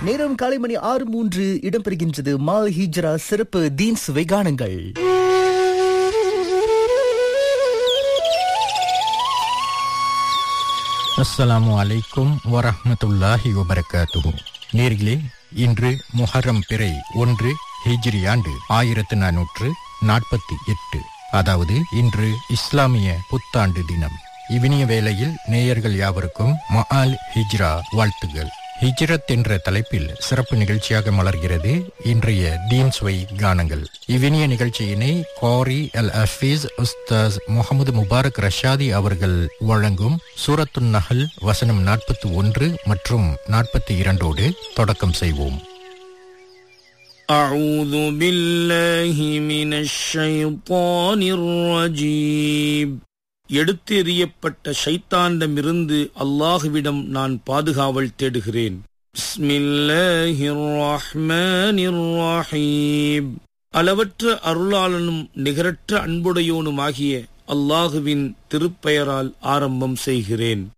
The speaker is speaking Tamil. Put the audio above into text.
நேரம் காலை மணி ஆறு மூன்று இடம்பெறுகின்றது மால் ஹிஜ்ரா சிறப்பு தீன் சுவை காணுங்கள் அஸ்ஸலாமு அலைக்கும் வரஹ்மத்துல்லாஹி வபரகாத்துஹு நேர்களே இன்று முஹர்ரம் பிறை ஒன்று ஹிஜ்ரி ஆண்டு ஆயிரத்து நானூற்று நாற்பத்தி எட்டு அதாவது இன்று இஸ்லாமிய புத்தாண்டு தினம் இவ்வினிய வேளையில் நேயர்கள் யாவருக்கும் மஆல் ஹிஜ்ரா வாழ்த்துகள் ஹிஜ்ரத் என்ற தலைப்பில் சிறப்பு நிகழ்ச்சியாக மலர்கிறது இன்றைய தீன் சுவை கானங்கள் இவ்வினிய நிகழ்ச்சியினை காரி அல் ஹஃபீஸ் உஸ்தாஸ் முகமது முபாரக் ரஷாதி அவர்கள் வழங்கும் சூரத்துன் நஹல் வசனம் நாற்பத்தி ஒன்று மற்றும் நாற்பத்தி இரண்டோடு தொடக்கம் செய்வோம் أعوذ بالله من الشيطان الرجيم எடுத்தெறியப்பட்ட ஷைத்தாண்டமிருந்து அல்லாஹுவிடம் நான் பாதுகாவல் தேடுகிறேன் பிஸ்மில்லாஹிர் ரஹ்மானிர் ரஹீம் அளவற்ற அருளாளனும் நிகரற்ற அன்புடையோனுமாகிய அல்லாஹுவின் திருப்பெயரால் ஆரம்பம் செய்கிறேன்